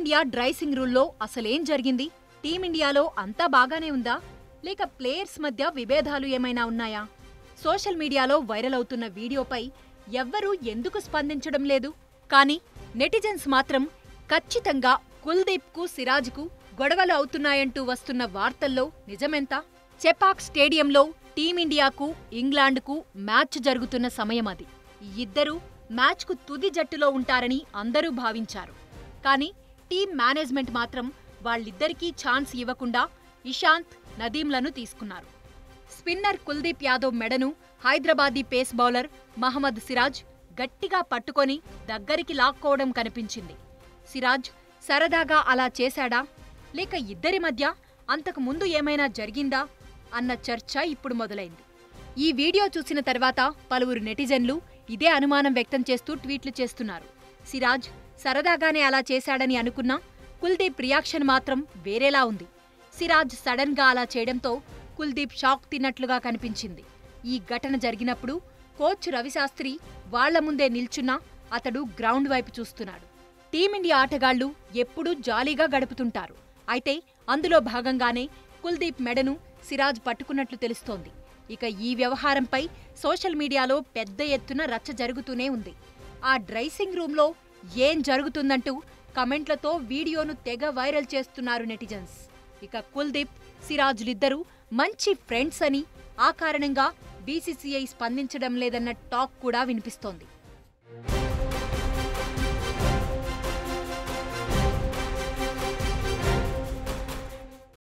team India డ్రైసింగ్ రూల్లో అసలేం జరిగింది టీమిండియాలో అంతా బాగానే ఉందా లేక ప్లేయర్స్ మధ్య విభేదాలు ఏమైనా ఉన్నాయా సోషల్ మీడియాలో వైరల్ అవుతున్న వీడియోపై ఎవ్వరూ ఎందుకు స్పందించడం లేదు కానీ నెటిజన్స్ మాత్రం ఖచ్చితంగా కుల్దీప్కు సిరాజ్కు గొడవలు అవుతున్నాయంటూ వస్తున్న వార్తల్లో నిజమెంత చెపాక్ స్టేడియంలో టీమిండియాకు ఇంగ్లాండ్కు మ్యాచ్ జరుగుతున్న సమయం అది ఈ ఇద్దరూ మ్యాచ్కు తుది జట్టులో ఉంటారని అందరూ భావించారు కానీ టీం మేనేజ్మెంట్ మాత్రం వాళ్ళిద్దరికీ ఛాన్స్ ఇవ్వకుండా ఇషాంత్ నదీంలను తీసుకున్నారు స్పిన్నర్ కుల్దీప్ యాదవ్ మెడను హైదరాబాదీ పేస్ బౌలర్ మహమ్మద్ సిరాజ్ గట్టిగా పట్టుకొని దగ్గరికి లాక్కోవడం కనిపించింది సిరాజ్ సరదాగా అలా చేశాడా లేక ఇద్దరి మధ్య అంతకు ముందు ఏమైనా జరిగిందా అన్న చర్చ ఇప్పుడు మొదలైంది ఈ వీడియో చూసిన తర్వాత పలువురు నెటిజన్లు ఇదే అనుమానం వ్యక్తం చేస్తూ ట్వీట్లు చేస్తున్నారు సిరాజ్ సరదాగానే అలా చేశాడని అనుకున్నా కుల్దీప్ రియాక్షన్ మాత్రం వేరేలా ఉంది సిరాజ్ సడన్ గా అలా చేయడంతో కుల్దీప్ షాక్ తిన్నట్లుగా కనిపించింది ఈ ఘటన జరిగినప్పుడు కోచ్ రవిశాస్త్రి వాళ్ల ముందే నిల్చున్నా అతడు గ్రౌండ్ వైపు చూస్తున్నాడు టీమిండియా ఆటగాళ్లు ఎప్పుడూ జాలీగా గడుపుతుంటారు అయితే అందులో భాగంగానే కుల్దీప్ మెడను సిరాజ్ పట్టుకున్నట్లు తెలుస్తోంది ఇక ఈ వ్యవహారంపై సోషల్ మీడియాలో పెద్ద ఎత్తున రచ్చ జరుగుతూనే ఉంది ఆ డ్రైసింగ్ రూంలో ఏం జరుగుతుందంటూ కమెంట్లతో వీడియోను తెగ వైరల్ చేస్తున్నారు నెటిజన్స్ ఇక కుల్దీప్ సిరాజ్లిద్దరూ మంచి ఫ్రెండ్స్ అని ఆ కారణంగా బీసీసీఐ స్పందించడం లేదన్న టాక్ కూడా వినిపిస్తోంది